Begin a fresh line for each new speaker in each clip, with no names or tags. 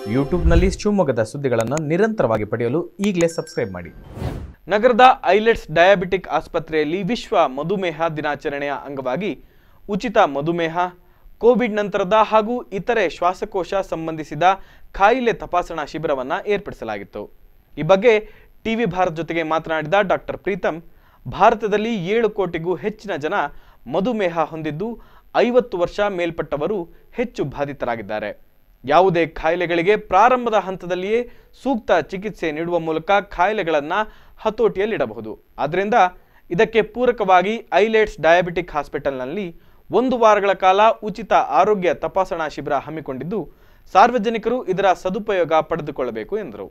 ಯೂಟ್ಯೂಬ್ನಲ್ಲಿ ಶಿವಮೊಗ್ಗದ ಸುದ್ದಿಗಳನ್ನು ನಿರಂತರವಾಗಿ ಪಡೆಯಲು ಈಗಲೇ ಸಬ್ಸ್ಕ್ರೈಬ್ ಮಾಡಿ
ನಗರದ ಐಲೆಟ್ಸ್ ಡಯಾಬಿಟಿಕ್ ಆಸ್ಪತ್ರೆಯಲ್ಲಿ ವಿಶ್ವ ಮಧುಮೇಹ ದಿನಾಚರಣೆಯ ಅಂಗವಾಗಿ ಉಚಿತ ಮಧುಮೇಹ ಕೋವಿಡ್ ನಂತರದ ಹಾಗೂ ಇತರೆ ಶ್ವಾಸಕೋಶ ಸಂಬಂಧಿಸಿದ ಕಾಯಿಲೆ ತಪಾಸಣಾ ಶಿಬಿರವನ್ನು ಏರ್ಪಡಿಸಲಾಗಿತ್ತು ಈ ಬಗ್ಗೆ ಟಿವಿ ಭಾರತ್ ಜೊತೆಗೆ ಮಾತನಾಡಿದ ಡಾಕ್ಟರ್ ಪ್ರೀತಮ್ ಭಾರತದಲ್ಲಿ ಏಳು ಕೋಟಿಗೂ ಹೆಚ್ಚಿನ ಜನ ಮಧುಮೇಹ ಹೊಂದಿದ್ದು ಐವತ್ತು ವರ್ಷ ಮೇಲ್ಪಟ್ಟವರು ಹೆಚ್ಚು ಬಾಧಿತರಾಗಿದ್ದಾರೆ ಯಾವುದೇ ಕಾಯಿಲೆಗಳಿಗೆ ಪ್ರಾರಂಭದ ಹಂತದಲ್ಲಿಯೇ ಸೂಕ್ತ ಚಿಕಿತ್ಸೆ ನೀಡುವ ಮೂಲಕ ಕಾಯಿಲೆಗಳನ್ನು ಹತೋಟಿಯಲ್ಲಿಡಬಹುದು ಆದ್ದರಿಂದ ಇದಕ್ಕೆ ಪೂರಕವಾಗಿ ಐಲೇಟ್ಸ್ ಡಯಾಬಿಟಿಕ್ ಹಾಸ್ಪಿಟಲ್ನಲ್ಲಿ ಒಂದು ವಾರಗಳ ಕಾಲ ಉಚಿತ ಆರೋಗ್ಯ ತಪಾಸಣಾ ಶಿಬಿರ ಹಮ್ಮಿಕೊಂಡಿದ್ದು ಸಾರ್ವಜನಿಕರು ಇದರ ಸದುಪಯೋಗ ಪಡೆದುಕೊಳ್ಳಬೇಕು ಎಂದರು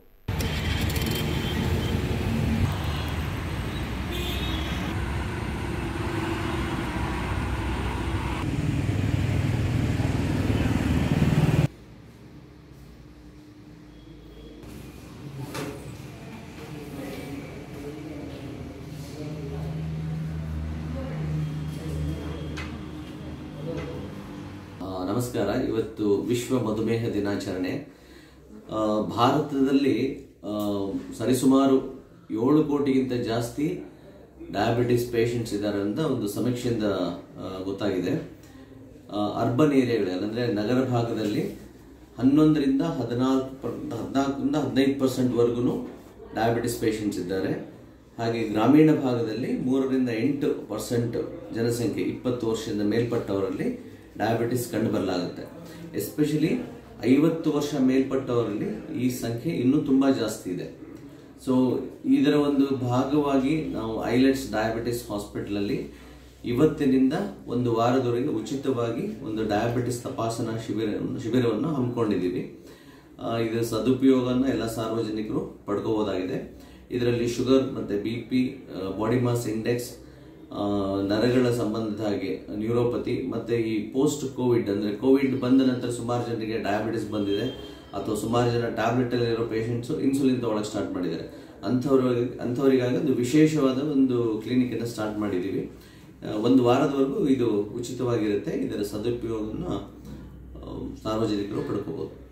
ಆ, ನಮಸ್ಕಾರ ಇವತ್ತು ವಿಶ್ವ ಮಧುಮೇಹ ದಿನಾಚರಣೆ ಆ, ಭಾರತದಲ್ಲಿ ಆ, ಸರಿಸುಮಾರು ಏಳು ಕೋಟಿಗಿಂತ ಜಾಸ್ತಿ ಡಯಾಬಿಟಿಸ್ ಪೇಷಂಟ್ಸ್ ಇದ್ದಾರೆ ಅಂತ ಒಂದು ಸಮೀಕ್ಷೆಯಿಂದ ಆ, ಗೊತ್ತಾಗಿದೆ ಅರ್ಬನ್ ಏರಿಯಾಗಳಲ್ಲಿ ಅಂದರೆ ನಗರ ಭಾಗದಲ್ಲಿ ಹನ್ನೊಂದರಿಂದ ಹದಿನಾಲ್ಕು ಪರ್ ಹದಿನಾಲ್ಕರಿಂದ ಹದಿನೈದು ಪರ್ಸೆಂಟ್ವರೆಗೂ ಡಯಾಬಿಟಿಸ್ ಪೇಷಂಟ್ಸ್ ಇದ್ದಾರೆ ಹಾಗೆ ಗ್ರಾಮೀಣ ಭಾಗದಲ್ಲಿ ಮೂರರಿಂದ ಎಂಟು ಪರ್ಸೆಂಟ್ ಜನಸಂಖ್ಯೆ ಇಪ್ಪತ್ತು ವರ್ಷದಿಂದ ಮೇಲ್ಪಟ್ಟವರಲ್ಲಿ ಡಯಾಬಿಟಿಸ್ ಕಂಡು ಬರಲಾಗುತ್ತೆ ಎಸ್ಪೆಷಲಿ ಐವತ್ತು ವರ್ಷ ಮೇಲ್ಪಟ್ಟವರಲ್ಲಿ ಈ ಸಂಖ್ಯೆ ಇನ್ನೂ ತುಂಬ ಜಾಸ್ತಿ ಇದೆ ಸೊ ಇದರ ಒಂದು ಭಾಗವಾಗಿ ನಾವು ಐಲೆಟ್ಸ್ ಡಯಾಬಿಟಿಸ್ ಹಾಸ್ಪಿಟಲಲ್ಲಿ ಇವತ್ತಿನಿಂದ ಒಂದು ವಾರದವರೆಗೆ ಉಚಿತವಾಗಿ ಒಂದು ಡಯಾಬಿಟಿಸ್ ತಪಾಸಣಾ ಶಿಬಿರ ಶಿಬಿರವನ್ನು ಹಮ್ಮಿಕೊಂಡಿದ್ದೀವಿ ಆ, ಇದರ ಸದುಪಯೋಗವನ್ನು ಎಲ್ಲ ಸಾರ್ವಜನಿಕರು ಪಡ್ಕೋಬೋದಾಗಿದೆ ಇದರಲ್ಲಿ ಶುಗರ್ ಮತ್ತು B P body mass index ಆ, ನರಗಳ ಸಂಬಂಧದ ಹಾಗೆ ನ್ಯೂರೋಪತಿ ಮತ್ತು ಈ ಪೋಸ್ಟ್ ಕೋವಿಡ್ ಅಂದರೆ ಕೋವಿಡ್ ಬಂದ ನಂತರ ಸುಮಾರು ಜನರಿಗೆ ಡಯಾಬಿಟಿಸ್ ಬಂದಿದೆ ಅಥವಾ ಸುಮಾರು ಜನ ಟ್ಯಾಬ್ಲೆಟಲ್ಲಿ ಇರೋ ಪೇಷಂಟ್ಸು ಇನ್ಸುಲಿನ್ ತಗೊಳಕ್ಕೆ ಸ್ಟಾರ್ಟ್ ಮಾಡಿದ್ದಾರೆ ಅಂಥವ್ರಿಗೆ ಅಂಥವರಿಗಾಗಿ ಒಂದು ವಿಶೇಷವಾದ ಒಂದು ಕ್ಲಿನಿಕನ್ನು ಸ್ಟಾರ್ಟ್ ಮಾಡಿದ್ದೀವಿ ಆ, ಒಂದು ವಾರದವರೆಗೂ ಇದು ಉಚಿತವಾಗಿರುತ್ತೆ ಇದರ ಸದುಪಯೋಗವನ್ನು ಆ, ಸಾರ್ವಜನಿಕರು ಪಡ್ಕೋಬೋದು